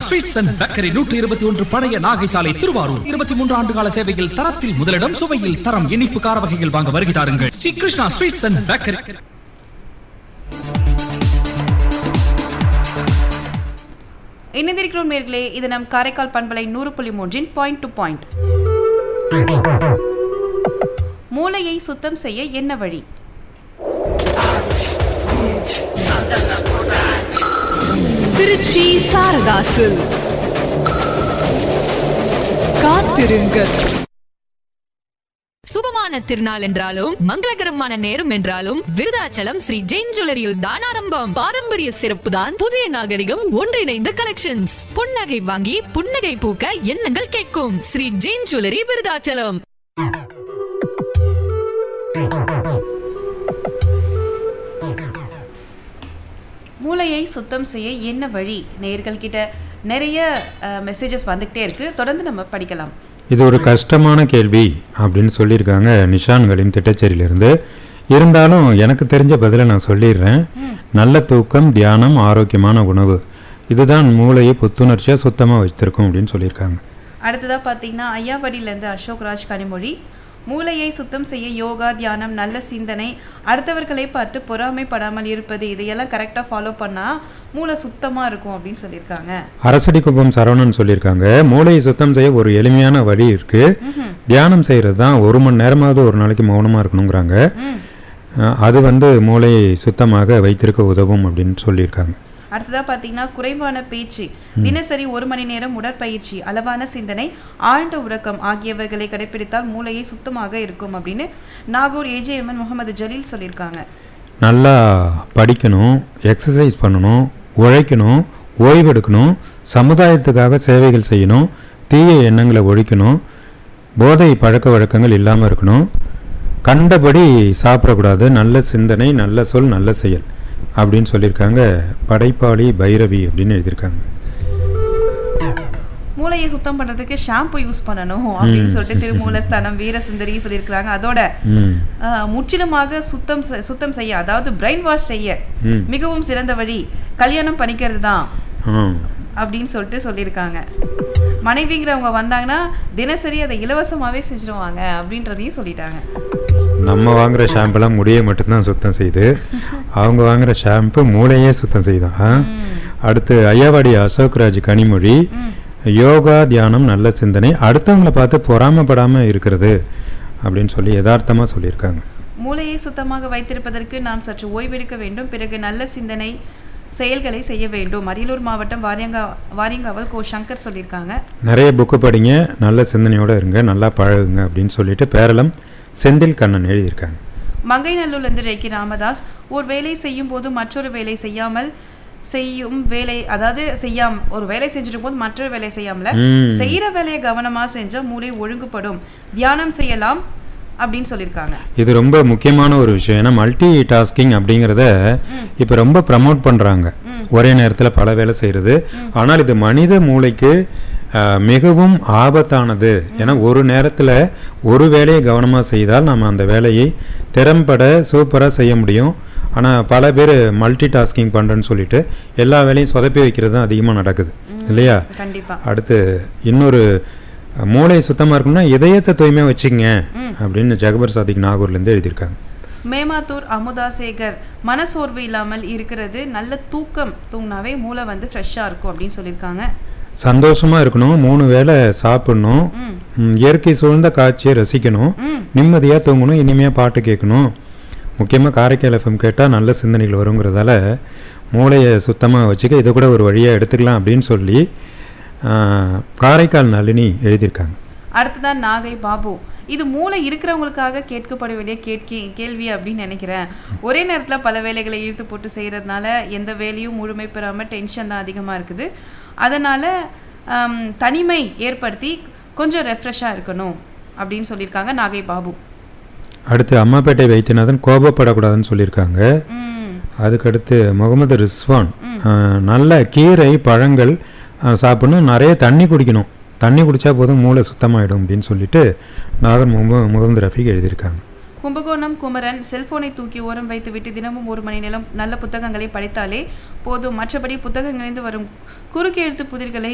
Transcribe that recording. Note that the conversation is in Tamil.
ஸ்வீட்ஸ் அண்ட் பேக்கரி நூற்றி இருபத்தி ஒன்று பழைய நாகை சாலை திருவாரூர் இருபத்தி மூன்று ஆண்டு கால சேவையில் தரத்தில் முதலிடம் சுவையில் தரம் இனிப்பு கார வகைகள் வாங்க வருகை தாருங்கள் Sri Krishna sweets and bakery இணைந்திருக்கிறோம் நேர்களே இது நம் காரைக்கால் பண்பலை நூறு புள்ளி மூன்றின் பாயிண்ட் டு பாயிண்ட் மூளையை சுத்தம் செய்ய என்ன வழி திருச்சி சாரதாசு காத்திருங்கள் சுபமான திருநாள் என்றாலும் மங்களகரமான நேரம் என்றாலும் விருதாச்சலம் ஸ்ரீ ஜெயின் ஜுவல்லரியில் தான் ஆரம்பம் பாரம்பரிய சிறப்பு தான் புதிய நாகரிகம் ஒன்றிணைந்த கலெக்ஷன்ஸ் புன்னகை வாங்கி புன்னகை பூக்க எண்ணங்கள் கேட்கும் ஸ்ரீ ஜெயின் ஜுவல்லரி விருதாச்சலம் மூளையை சுத்தம் செய்ய என்ன வழி நேர்கள் கிட்ட நிறைய மெசேஜஸ் வந்துகிட்டே இருக்கு தொடர்ந்து நம்ம படிக்கலாம் இது ஒரு கஷ்டமான கேள்வி அப்படின்னு சொல்லியிருக்காங்க நிஷான் கலீம் திட்டச்சேரியிலிருந்து இருந்தாலும் எனக்கு தெரிஞ்ச பதிலை நான் சொல்லிடுறேன் நல்ல தூக்கம் தியானம் ஆரோக்கியமான உணவு இதுதான் மூளையை புத்துணர்ச்சியாக சுத்தமாக வச்சிருக்கும் அப்படின்னு சொல்லியிருக்காங்க அடுத்ததா பார்த்தீங்கன்னா ஐயாவடியிலேருந்து அசோக் ராஜ் கனிமொழி மூளையை சுத்தம் செய்ய யோகா தியானம் நல்ல சிந்தனை அடுத்தவர்களை பார்த்து பொறாமைப்படாமல் இருப்பது இதையெல்லாம் கரெக்டாக ஃபாலோ பண்ணால் மூளை சுத்தமாக இருக்கும் அப்படின்னு சொல்லியிருக்காங்க அரசடி குப்பம் சரவணன் சொல்லியிருக்காங்க மூளையை சுத்தம் செய்ய ஒரு எளிமையான வழி இருக்கு தியானம் செய்கிறது தான் ஒரு மணி நேரமாவது ஒரு நாளைக்கு மௌனமாக இருக்கணுங்கிறாங்க அஹ் அது வந்து மூளையை சுத்தமாக வைத்திருக்க உதவும் அப்படின்னு சொல்லியிருக்காங்க அடுத்ததா பார்த்தீங்கன்னா குறைவான பேச்சு தினசரி ஒரு மணி நேரம் உடற்பயிற்சி அளவான சிந்தனை ஆழ்ந்த உறக்கம் ஆகியவர்களை கடைபிடித்தால் மூளையை சுத்தமாக இருக்கும் அப்படின்னு நாகூர் ஏஜேஎம்என் முகமது ஜலீல் சொல்லியிருக்காங்க நல்லா படிக்கணும் எக்ஸசைஸ் பண்ணணும் உழைக்கணும் ஓய்வெடுக்கணும் சமுதாயத்துக்காக சேவைகள் செய்யணும் தீய எண்ணங்களை ஒழிக்கணும் போதை பழக்க வழக்கங்கள் இல்லாமல் இருக்கணும் கண்டபடி சாப்பிடக்கூடாது நல்ல சிந்தனை நல்ல சொல் நல்ல செயல் அப்படின்னு சொல்லியிருக்காங்க படைப்பாளி பைரவி அப்படின்னு எழுதியிருக்காங்க மூளையை சுத்தம் பண்றதுக்கு ஷாம்பு யூஸ் பண்ணணும் அப்படின்னு சொல்லிட்டு திருமூலஸ்தானம் வீரசுந்தரி சொல்லியிருக்கிறாங்க அதோட ம் ஆஹ், முற்றிலுமாக சுத்தம் செ- சுத்தம் செய்ய அதாவது பிரைன் வாஷ் செய்ய ம். மிகவும் சிறந்த வழி கல்யாணம் பண்ணிக்கிறது தான் ஆ அப்படின்னு சொல்லிட்டு சொல்லியிருக்காங்க மனைவிங்கிறவங்க வந்தாங்கன்னா தினசரி அதை இலவசமாவே செஞ்சிருவாங்க அப்படின்றதையும் சொல்லிட்டாங்க நம்ம வாங்குற ஷாம்பெல்லாம் முடியை மட்டும்தான் சுத்தம் செய்யுது அவங்க வாங்குற ஷாம்பு மூளையே சுத்தம் செய்யுதான் ஆ? அடுத்து ஐயாவாடி அசோக்ராஜ் கனிமொழி யோகா தியானம் நல்ல சிந்தனை அடுத்தவங்கள பார்த்து பொறாமப்படாம இருக்கிறது அப்படின்னு சொல்லி யதார்த்தமா சொல்லியிருக்காங்க மூளையை சுத்தமாக வைத்திருப்பதற்கு நாம் சற்று ஓய்வெடுக்க வேண்டும் பிறகு நல்ல சிந்தனை செயல்களை செய்ய வேண்டும் அரியலூர் மாவட்டம் வாரியங்கா வாரியங்காவல் கோ சங்கர் சொல்லியிருக்காங்க நிறைய புக்கு படிங்க நல்ல சிந்தனையோட இருங்க நல்லா பழகுங்க அப்படின்னு சொல்லிட்டு பேரளம் செந்தில் கண்ணன் எழுதியிருக்காங்க மங்கைநல்லூர்லேருந்து ரேக்கி ராமதாஸ் ஒரு வேலை செய்யும் போது மற்றொரு வேலை செய்யாமல் செய்யும் வேலை அதாவது செய்யாம ஒரு வேலை செஞ்சுட்டு போது மற்றொரு வேலை செய்யாமல ம். செய்யற வேலையை கவனமா செஞ்சா மூளை ஒழுங்குபடும் தியானம் செய்யலாம் அப்படின்னு சொல்லியிருக்காங்க இது ரொம்ப முக்கியமான ஒரு விஷயம் ஏன்னா மல்டி டாஸ்கிங் அப்படிங்கிறத இப்போ ரொம்ப ப்ரமோட் பண்ணுறாங்க ஒரே நேரத்தில் பல வேலை செய்கிறது ஆனால் இது மனித மூளைக்கு ஆஹ், மிகவும் ஆபத்தானது ஏன்னா ஒரு நேரத்தில் ஒரு வேலையை கவனமாக செய்தால் நம்ம அந்த வேலையை திறம்பட சூப்பராக செய்ய முடியும் ஆனால் பல பேர் மல்டி டாஸ்கிங் பண்ணுறேன்னு சொல்லிட்டு எல்லா வேலையும் சொதப்பி வைக்கிறது தான் அதிகமாக நடக்குது இல்லையா கண்டிப்பா அடுத்து இன்னொரு அஹ், மூளை சுத்தமாக இருக்கணும்னா இதயத்தை தூய்மையாக வச்சுக்கங்க அப்படின்னு ஜகபர் சாதிக் நாகூர்லேருந்து எழுதியிருக்காங்க மேமாத்தூர் அமுதா சேகர் மனசோர்வு இல்லாமல் இருக்கிறது நல்ல தூக்கம் தூங்கினாவே மூளை வந்து ஃப்ரெஷ்ஷா இருக்கும் அப்படின்னு சொல்லியிருக்காங்க சந்தோஷமாக இருக்கணும் மூணு வேளை சாப்பிடணும் ம், இயற்கை சூழ்ந்த காட்சியை ரசிக்கணும் நிம்மதியாக தூங்கணும் இனிமையாக பாட்டு கேட்கணும் முக்கியமாக காரைக்கால் எஃப்எம் கேட்டால் நல்ல சிந்தனைகள் வருங்கிறதால மூளையை சுத்தமாக வச்சுக்க இதை கூட ஒரு வழியாக எடுத்துக்கலாம் அப்படின்னு சொல்லி ஆஹ், காரைக்கால் நளினி எழுதியிருக்காங்க அடுத்ததான் நாகை பாபு இது மூளை இருக்கிறவங்களுக்காக கேட்கப்பட வேண்டிய கேட்கி கேள்வி அப்படின்னு நினைக்கிறேன் ஒரே நேரத்தில் பல வேலைகளை இழுத்து போட்டு செய்கிறதுனால எந்த வேலையும் முழுமை பெறாமல் டென்ஷன் தான் அதிகமாக இருக்குது அதனால் தனிமை ஏற்படுத்தி கொஞ்சம் ரெஃப்ரெஷ்ஷாக இருக்கணும் அப்படின்னு சொல்லியிருக்காங்க நாகை பாபு அடுத்து அம்மாப்பேட்டை வைத்தியநாதன் கோபப்படக்கூடாதுன்னு சொல்லியிருக்காங்க ம் அதுக்கடுத்து முகமது ரிஸ்வான் ஆஹ், நல்ல கீரை பழங்கள் ஆஹ், சாப்பிடணும் நிறைய தண்ணி குடிக்கணும் தண்ணி குடிச்சா போதும் மூளை சுத்தமாயிடும் அப்படின்னு சொல்லிட்டு நாகர் முகமது முகமது ரஃபீக் எழுதியிருக்காங்க கும்பகோணம் குமரன் செல்போனை தூக்கி ஓரம் வைத்துவிட்டு தினமும் ஒரு மணி நேரம் நல்ல புத்தகங்களை படித்தாலே போதும் மற்றபடி புத்தகங்களிலிருந்து வரும் குறுக்கெழுத்து புதிர்களை